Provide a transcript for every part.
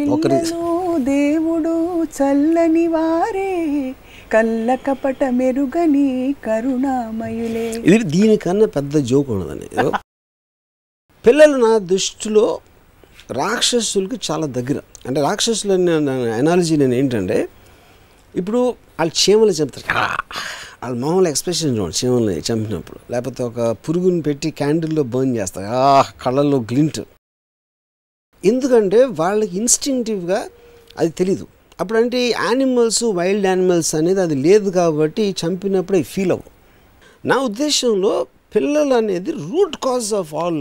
పిల్లలు దేవుడు చల్లని వారే కళ్ళ కపట మెరుగని కరుణామయులే ఇది దీనికన్నా పెద్ద జోక్ ఉండదండి ఏదో పిల్లలు నా దృష్టిలో రాక్షసులకి చాలా దగ్గర అంటే రాక్షసులు ఎనాలజీ నేను ఏంటంటే ఇప్పుడు వాళ్ళు చీమలు చంపుతారు "ఆ!" వాళ్ళ మామూలు ఎక్స్ప్రెషన్ చూడండి చీమల్ని చంపినప్పుడు లేకపోతే ఒక పురుగుని పెట్టి క్యాండిల్లో బర్న్ చేస్తారు ఆ కళ్ళల్లో గ్లింట్ ఎందుకంటే వాళ్ళకి ఇన్స్టింక్టివ్గా అది తెలీదు అప్పుడు అంటే యానిమల్స్ వైల్డ్ యానిమల్స్ అనేది అది లేదు కాబట్టి చంపినప్పుడు అవి ఫీల్ అవ్వవు నా ఉద్దేశంలో పిల్లలు అనేది root cause of all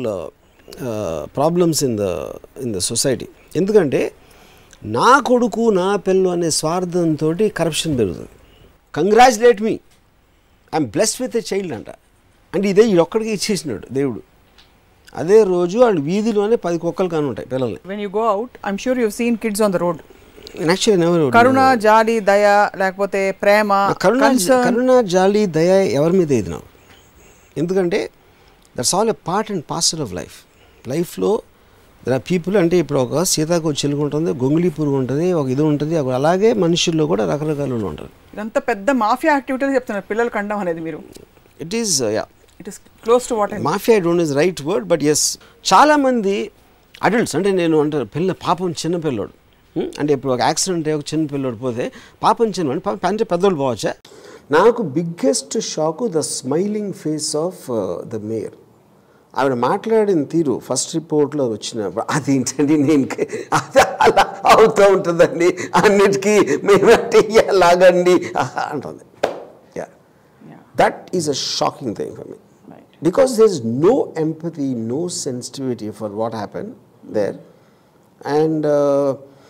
problems in the in the society ఎందుకంటే నా కొడుకు నా పిల్లు అనే స్వార్థంతో కరప్షన్ పెరుగుతుంది congratulate me I'm blessed with a child అంట అంటే ఇదే ఒక్కడికి ఇచ్చేసినాడు దేవుడు అదే రోజు వాళ్ళు వీధిలోనే పది కుక్కలు కాని ఉంటాయి పిల్లల్ని when you go out I'm sure you seen kids on the road actually never కరుణ జాలి దయ లేకపోతే ప్రేమ కరుణ concern. కరుణ జాలి దయ ఎవరి మీద ఇది నాకు ఎందుకంటే that's all a part and parcel of life లైఫ్లో దర్ ఆర్ పీపుల్ అంటే ఇప్పుడు ఒక సీతాకు చిలుక ఉంటుంది గొంగుళి పురుగు ఉంటుంది ఒక ఇది ఉంటుంది ఒక అలాగే మనుషుల్లో కూడా రకరకాలు ఉంటుంది ఇదంతా పెద్ద మాఫియా యాక్టివిటీలు చెప్తున్నారు పిల్లలు కండం అనేది మీరు it is ya it is close to what mafia don't is right word but as చాలామంది అడల్ట్స్ అంటే నేను అంటారు పిల్ల పాపం చిన్న పిల్లోడు హ్మ్? అంటే ఇప్పుడు ఒక యాక్సిడెంట్ అయ్యి ఒక చిన్న పిల్లోడు పోతే పాపం చిన్న పాపం అంటే పెద్దోళ్ళు పోవచ్చా నాకు biggest shock the smiling face of the mayor ఆవిడ మాట్లాడిన తీరు ఫస్ట్ రిపోర్ట్లో వచ్చినప్పుడు అదేంటండి నేను క- అది అలా అవుతూ ఉంటుందండి అన్నిటికీ మేమంటే ఎలాగండి ఆహా అంటుంది ya that is a shocking thing for me because there's no empathy, no sensitivity for what happened there. And uh,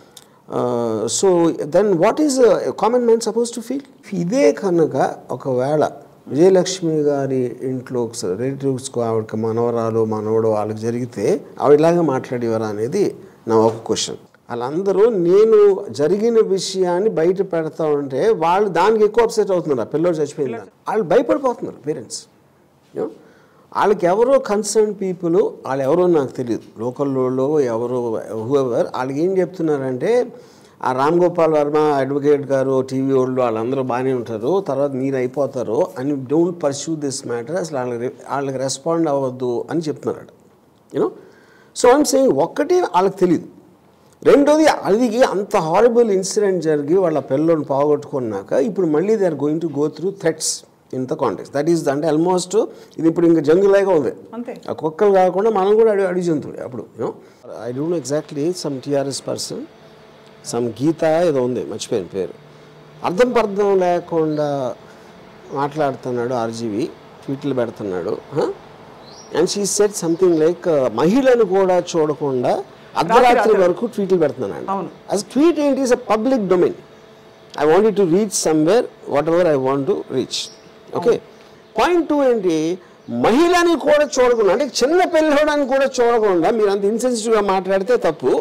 uh, so then what is a, a common man supposed to feel? ఇదే కనుక ఒకవేళ విజయలక్ష్మి గారి ఇంట్లో రిలేటివ్స్కు ఆవిడకి మనవరాలు మనవడు వాళ్ళకి జరిగితే ఆవిడలాగా మాట్లాడేవారా అనేది నా ఒక క్వశ్చన్ వాళ్ళందరూ నేను జరిగిన విషయాన్ని బయట పెడతా ఉంటే వాళ్ళు దానికి ఎక్కువ అప్సెట్ అవుతున్నారు ఆ పిల్లలు చచ్చిపోయింది దానికి. వాళ్ళు భయపడిపోతున్నారు పేరెంట్స్ You know? వాళ్ళకి ఎవరో కన్సర్న్ పీపుల్ వాళ్ళు ఎవరో నాకు తెలియదు లోకల్లో ఎవరో హూఎవర్ వాళ్ళకి ఏం చెప్తున్నారంటే ఆ రామ్ గోపాల్ వర్మ అడ్వకేట్ గారు టీవీ వాళ్ళు వాళ్ళందరూ బాగానే ఉంటారు తర్వాత మీరు అయిపోతారు అని డోంట్ పర్స్యూ దిస్ మ్యాటర్ అసలు వాళ్ళకి వాళ్ళకి రెస్పాండ్ అవ్వద్దు అని చెప్తున్నాడు యూనో సో ఐమ్ సేయింగ్ ఒక్కటి వాళ్ళకి తెలియదు రెండోది అది అంత హారబుల్ ఇన్సిడెంట్ జరిగి వాళ్ళ పిల్లల్ని పోగొట్టుకున్నాక ఇప్పుడు మళ్ళీ they are going to go through threats in the context that is అంటే ఆల్మోస్ట్ ఇది ఇప్పుడు ఇంకా జంగులాగా ఉంది అంతే. ఆ కుక్కలు కాకుండా మనం కూడా అడిగి అడిగి జంతువులు అప్పుడు I don't exactly some TRS person some Geetha ఏదో ఉంది మర్చిపోయిన పేరు అర్థం పర్థం లేకుండా మాట్లాడుతున్నాడు ఆర్జీవి ట్వీట్లు పెడుతున్నాడు and she said something like మహిళను కూడా చూడకుండా అర్ధరాత్రి వరకు ట్వీట్లు పెడుతున్నాను అవును. అస్ ట్వీట్ ఏంటి is a public domain I want to reach somewhere whatever I want to reach okay point two ఏంటి మహిళని కూడా చూడకుండా అంటే చిన్న పిల్లడానికి కూడా చూడకుండా మీరు అంత ఇన్సెన్సిటివ్గా మాట్లాడితే తప్పు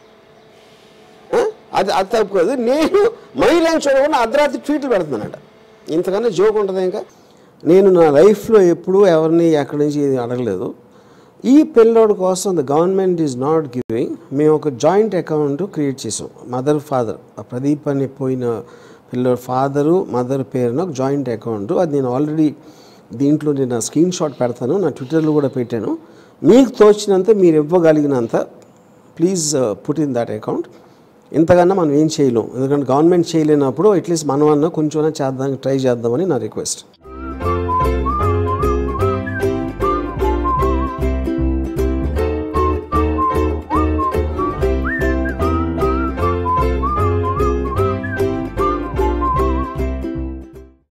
ఆ? అది అది తప్పు కాదు నేను మహిళని చూడకుండా అర్ధరాత్రి ట్వీట్లు పెడుతున్నానంట ఇంతకన్నా జోక్ ఉంటుంది ఇంకా నేను నా లైఫ్లో ఎప్పుడూ ఎవరిని ఎక్కడి నుంచి ఇది అడగలేదు ఈ పిల్లోడి కోసం the government is not giving మేము ఒక జాయింట్ అకౌంట్ క్రియేట్ చేసాం మదర్ ఫాదర్ ప్రదీప్ అని పోయిన పిల్లోడు ఫాదరు మదర్ పేరున ఒక జాయింట్ అకౌంట్ అది నేను ఆల్రెడీ దీంట్లో నేను నా స్క్రీన్ షాట్ పెడతాను నా ట్విట్టర్లో కూడా పెట్టాను మీకు తోచినంత మీరు ఇవ్వగలిగినంత please put in that account ఇంతకన్నా మనం ఏం చేయలేం ఎందుకంటే గవర్నమెంట్ చేయలేనప్పుడు అట్లీస్ట్ మనం అన్న కొంచెం చేద్దాం ట్రై చేద్దామని నా రిక్వెస్ట్